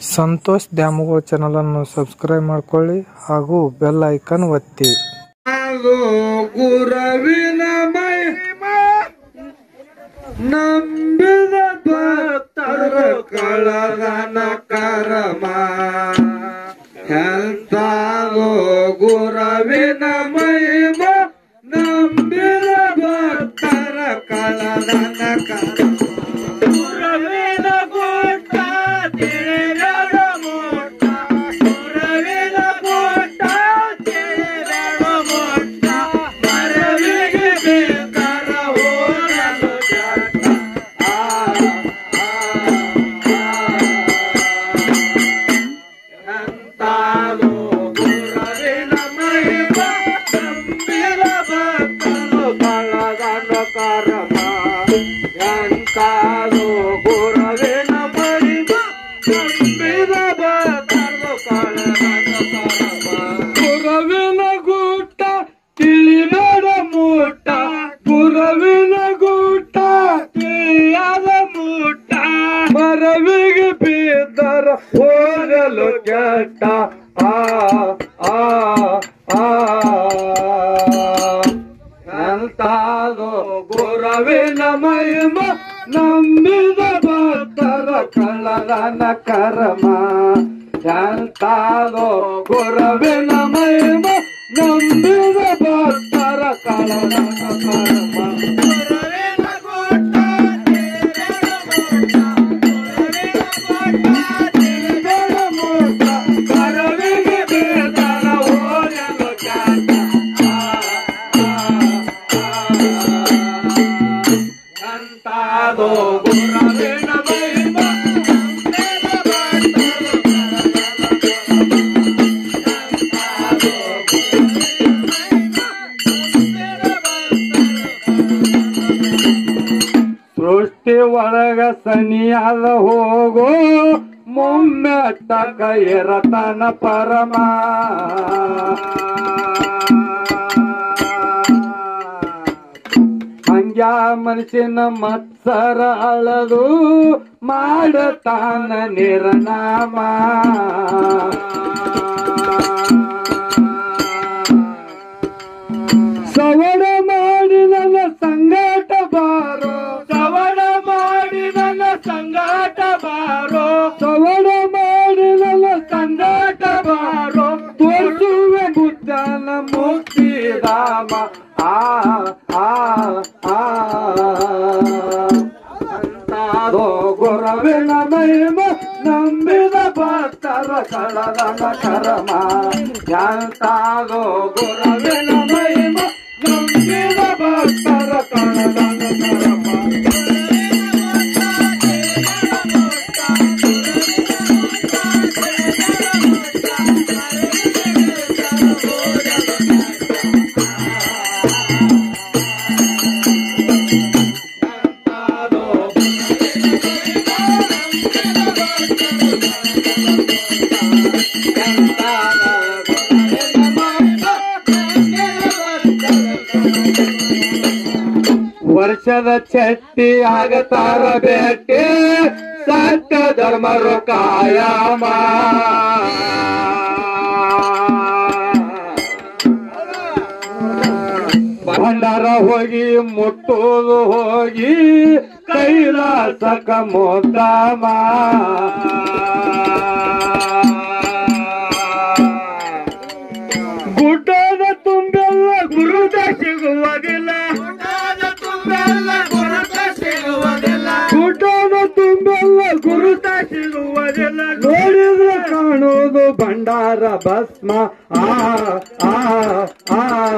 ಸಂತೋಷ್ ದ್ಯಾಮವ್ವ ಚಾನಲನ್ನು ಸಬ್ಸ್ಕ್ರೈಬ್ ಮಾಡ್ಕೊಳ್ಳಿ ಹಾಗೂ ಬೆಲ್ ಐಕನ್ ಒತ್ತಿ ಅದು ಗುರವಿನ ಮಹಿಮಾ ನಂಬಿದ ಭಕ್ತರ ಕಳಗನ ಕರಮ ಎಂತಾದೋ ಗುರವಿನ ಮಹಿಮಾ ನಂಬಿದ ಭಕ್ತರ ಕಳಗನ ಕರಮ ಗುರವಿನ ಗುಟ್ಟ ತಿಳಿಯದ ಮೋಟ ಗುರವಿನ ಗುಟ್ಟ ತಿಳಿಯದ ಮೋಟ ಮರವಿಗೆ ಬೇಕರ ಹೋಗಲು ಜಾಟ ಆ ಎಂತಾದೋ ಗುರವಿನ ಮಹಿಮ ನಂಬಿದ ಭಕ್ತರು ಕಳಗನ ಕರಮ ಎಂತಾದೋ ಗುರವಿನ ಮಹಿಮ ನಂಬಿದ ಭಕ್ತರು ಕಳಗನ ಕರಮ ಗುರವಿನ ಗುಟ್ಟ ತಿಳಿಯದ ಮೂಟ ಗುರವಿನ ಗುಟ್ಟ ತಿಳಿಯದ ಮೂಟ ಮರವಿಗೆ ಬಿದ್ದರ ಹೋಗಲು ಕೆಟ್ಟ ಆ ಆ ಆ ಎಂತಾದೋ ಗುರವಿನ ಮಹಿಮ ನಂಬಿದ ಭಕ್ತರ ಕಳ್ಳನ ಕರ್ಮ ಎಂತಾದೋ ಗುರವಿನ ಮಹಿಮ ನಂಬಿದ ಭಕ್ತರ ಕಳ್ಳನ ಕರ್ಮ ಗುರವಿನ ಗುಟ್ಟ ತಿಳಿಯದ ಮೂಟ, ಕರವಿಗೆ ಬೇದರ ಹೋಗಲು ಜಾಟ. ಎಂತಾದೋ ಗುರವಿನ ಮಹಿಮ ಸೃಷ್ಟಿ ಒಳಗ ಸನಿಯಾದ ಹೋಗೋ ಮುಮ್ಮೆಟ್ಟ ಕೈರತನ ಪರಮ ಹಂಗ್ಯಾ ಮನಸ್ಸಿನ ಮತ್ಸರ ಅಳದು ಮಾಡತಾನ ನಿರ್ನಾಮ ಸವಣ ಮಾಡಿ ನನ್ನ ಸಂಗಾಟ ಬಾರೋ ಸವಣ ಮಾಡಿ ನನ್ನ ಸಂಗಾಟ ಬಾರೋ ಸವಣ ಮಾಡಿ ನನ್ನ ಸಂಗಾಟ ಬಾರೋ ತೋರಿಸುವೆ ಬುದ್ಧನ ಮುಕ್ತಿಧಾಮ ಆ ಆ ಆ ಅಂತಾದೋ ಗುರವಿನ ಮಹಿಮ ನಂಬಿದ ಭಕ್ತರ ಕಳದನ ಕರಮ ಎಂತಾದೋ ಗುರವಿನ ಮಹಿಮ ನಂಬಿದ ಭಕ್ತರ ಕಳದನ ಕರಮ ವರ್ಷದ ಚಟ್ಟಿ ಆಗತಾರ ಭೇಟಿ ಸತ್ಯ ಧರ್ಮರು ಕಾಯಮ ಭಂಡಾರ ಹೋಗಿ ಮುಟ್ಟೋದು ಹೋಗಿ ಕೈಲಾಸಕ ಮೋದಮ ಗುಡ್ಡದ ತುಂಬೆಲ್ಲ ಗುರುತ ಸಿಗುವುದಿಲ್ಲ ಗುಡ್ಡದ ತುಂಬೆಲ್ಲ ಗುರುತ ಸಿಗುವುದಿಲ್ಲ ಗುಡ್ಡದ ತುಂಬೆಲ್ಲ ಗುರುತ ಸಿಗುವುದಿಲ್ಲ ನೋಡಿದ್ರೆ ಕಾಣುವುದು ಭಂಡಾರ ಭಸ್ಮ ಆ ಆ ಆ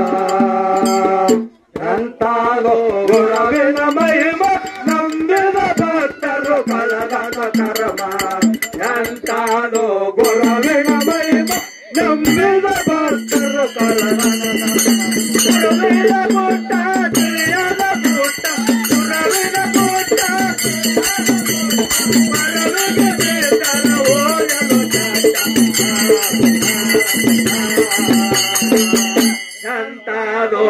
ಎಂತಾಗೋ ಗುರವಿನ ಮಹಿಮ ನಂಬಿದ ಭಕ್ತರು ಕಳಗನ ಕರ್ಮ ಎಂತಾಗೋ ಗುರವಿನ ಮಹಿಮ ನಂಬಿದ ಭಕ್ತರು ಕಳಗನ ಗುರುವಿನ ಗುಟ್ಟ ತಿಳಿಯದ ಗುಟ್ಟ ಗುರುವಿನ ಗುಟ್ಟ ಮರವಿಗೆ ಬೇಕರ ಹೋಗಲು ಎಂತಾದೋ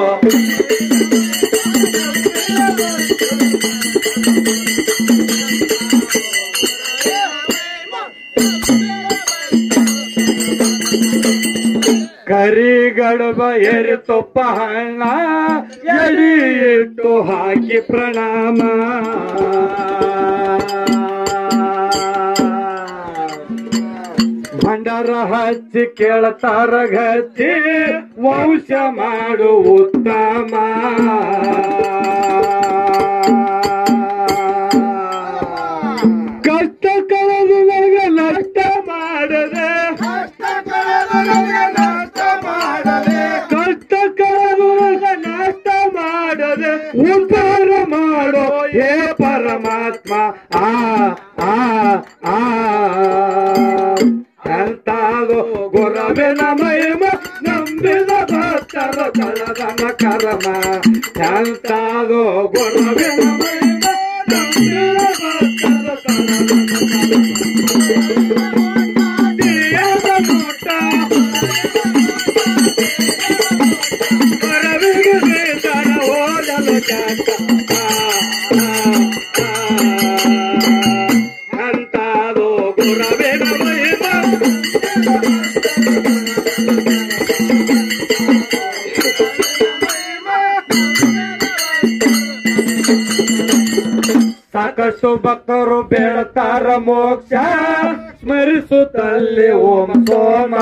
Yeah. ಗಡಬ ಏರಿ ತುಪ್ಪ ಹಣ್ಣ ಎಡಿ ಇಟ್ಟು ಹಾಕಿ ಪ್ರಣಾಮ ಭಂಡಾರ ಹಚ್ಚಿ ಕೇಳ್ತಾರ ಗಚ್ಚಿ ವಂಶ ಮಾಡು ಉತ್ತಮ ಕಷ್ಟ ಕಳೆದು ನನಗೆ ನಷ್ಟ ಮಾಡದೆ ಕಷ್ಟ ಕಳೆದು ನನಗೆ ನಷ್ಟ ಮಾಡದೆ ಉದ್ಧಾರ ಮಾಡೋ ಹೇ ಪರಮಾತ್ಮ ಆ ಆ ಆ ಎಂತಾಗೋ ಗುರವಿನ ಮಹಿಮ ನಂಬಿದ ಭಕ್ತರ ಕಳಗನ ಕರ್ಮ ಎಂತಾಗೋ ಗುರವಿನ ಮಹಿಮ ನಂಬಿದ ಭಕ್ತರ ಕಳಗನ ತಿಳಿಯದ ನೋಟ ಗುರವಿಗೆ ಬೇಸರ ಓದಲು ಜಾತ ಎಂತಾಗೋ ಗುರವಿನ ಮಹಿಮ ಸಾಕಷ್ಟು ಭಕ್ತರು ಬೇಡತಾರ ಮೋಕ್ಷ ಸ್ಮರಿಸುತ್ತಲ್ಲಿ ಓಂ ಸೋಮ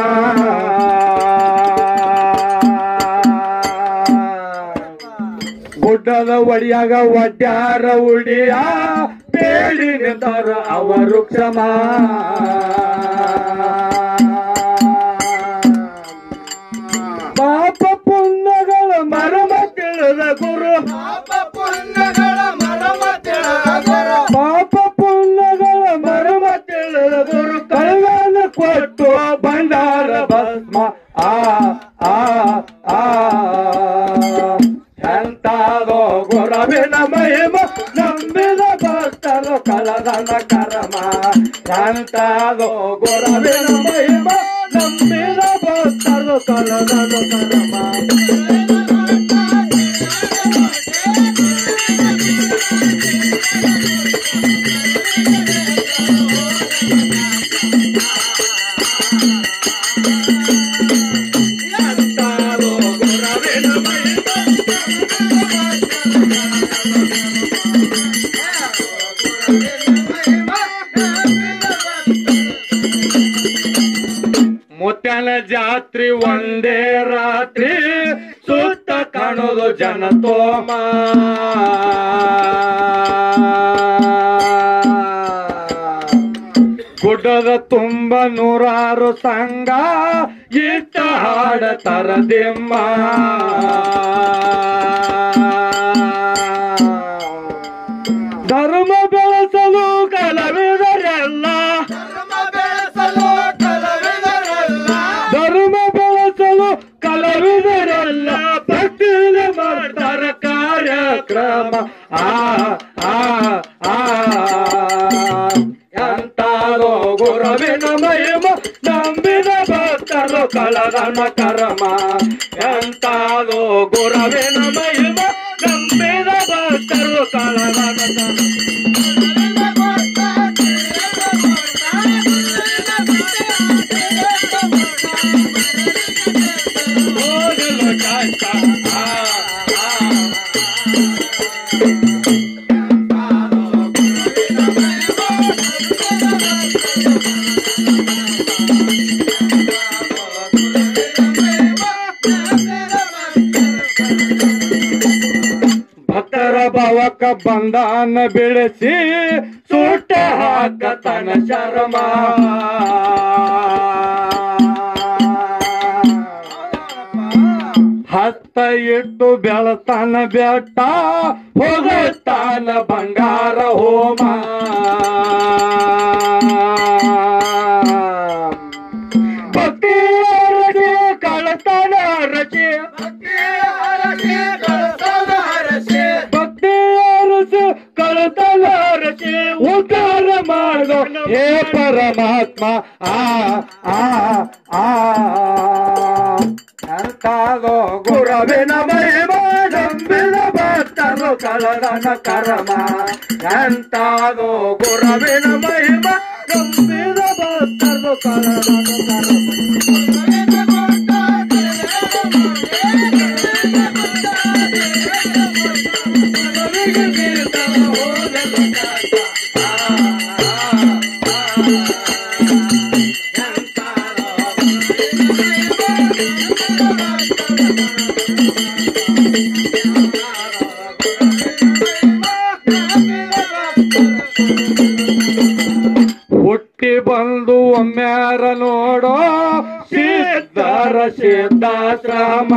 ಗುಡ್ಡದ ಒಡಿಯಾಗ ಒಡ್ಯಾರ ಉಡಿಯ ಬೇಡಿ ನಿಂತಾರ ಅವರು ಕ್ಷಮ ಪಾಪ ಪುಣ್ಯಗಳ ಮರಮ ತಿಳಿದ ಗುರು ಪಾಪ ಪುಣ್ಯಗಳ ಮರಮ ತಿಳಿದ ಗುರು ಕೈಗಾಲ ಕೊಟ್ಟು ಭಂಡಾರ ಭಸ್ಮ ಆ ಆ ಆ ಎಂತಾದೋ ಗುರವಿನ ಮಹಿಮ ನಂಬಿದ ಭಕ್ತರು ಕಲದನ ಕರ್ಮ ಎಂತಾದೋ ಗುರವಿನ ಮಹಿಮ ನಂಬಿದ ಭಕ್ತರು ಕಲದನ ಕರ್ಮ ಎಂತಾದೋ ಗುರವಿನ ಮಹಿಮ ಮುತ್ಯನ ಜಾತ್ರಿ ಒಂದೇ ರಾತ್ರಿ ಸುತ್ತ ಕಾಣೋದು ಜನತೋಮ ಗುಡ್ಡದ ತುಂಬ ನೂರಾರು ಸಂಘ ಇಟ್ಟ ಹಾಡ ತರದಿಮ್ಮ ಧರ್ಮ ಬೆಳೆಸಲು ಕಲವಿದರೆಲ್ಲ ಧರ್ಮ ಬೆಳೆಸಲು ಕಲವಿದರೆಲ್ಲ ಭಕ್ತಿಯಿಂದ ಮಾಡ್ತಾರ ಕಾರ್ಯಕ್ರಮ ಆ ಆ ಆ ಎಂತಾರೋ ಗುರುವಿನ ಮಹಿಮ ನಂಬಿದ ಭಕ್ತರು ಕಳಗನ ಕರ್ಮ ಎಂತಾರೋ ಗುರುವಿನ ಮಹಿಮ ನಂಬಿದ ಭಕ್ತರು ಕಳಗನ ಕರ್ಮ ಹೋಗಲು ಚಾಚ ಆ ಆ ಭಕ್ತರ ಭಾವಕ ಬಂಧನ ಬೆಳೆಸಿ ಸುಟ್ಟ ಹಾಕತನ ಶರ್ಮ ಹತ್ತ ಇಟ್ಟು ಬೆಳತಾನ ಬೆಟ್ಟ ಹೋಗುತ್ತಾನ ಬಂಗಾರ ಹೋಮ ಭಕ್ತಿಯರಿಗೆ ಕಳತನ ರಚೆ ಭಕ್ತಿ ಅರಸು ಕಳತನ ರಚೆ ಉದ್ಧಾರ ಮಾಡೋ ಹೇ ಪರಮಾತ್ಮ ಆ ಆ ಆ ಎಂತಾಗೋ ಗುರವಿನ ಮಹಿಮ ನಂಬಿದ ಭಕ್ತರು ಕಳಗನ ಕರ್ಮ ಎಂತಾಗೋ ಗುರವಿನ ಮಹಿಮ ನಂಬಿದ ಭಕ್ತರು ಕಳಗನ ಕರ್ಮ ಹುಟ್ಟಿ ಬಂದು ಒಮ್ಮ್ಯಾರ ನೋಡೋ ಸಿದ್ಧರ ಸಿದ್ಧಾಶ್ರಮ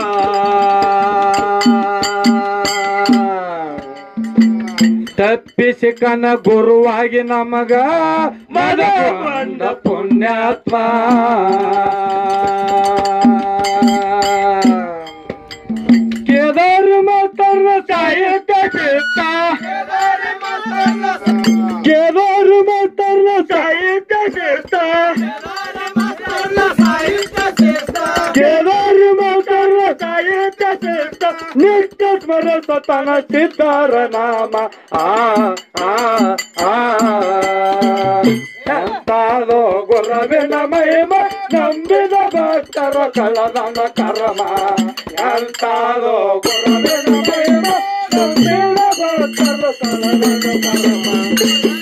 ತಪ್ಪಿಸಿ ಕನ ಗುರುವಾಗಿ ನಮಗ ಮದ ಬಂದ ಪುಣ್ಯಾತ್ಮ ಕೇದಾರ ಮಾತರ ಸಾಹಿತ್ಯ ಸಿದ್ಧ ಕೇದಾರ ಮಾತರ ಸಾಹಿತ್ಯ ಸಿದ್ಧ ಕೇದಾರ ಮಾತರ ಸಾಹಿತ್ಯ ಸಿದ್ಧ ನಿತ್ಯ ಸ್ಮರಸ ತನ ಸಿದ್ಧಾರ ನಾಮ ಆ ಆ ಆ ಎಂತಾದೋ ಗುರವಿನ ಮಹಿಮ ನಂಬಿದ ಭಕ್ತರ ಕಳದನ ಕರ್ಮ ಎಂತಾದೋ ಗುರವಿನ ಮಹಿಮ ನಂಬಿದ ಭಕ್ತರ ಕಳದನ ಕರ್ಮ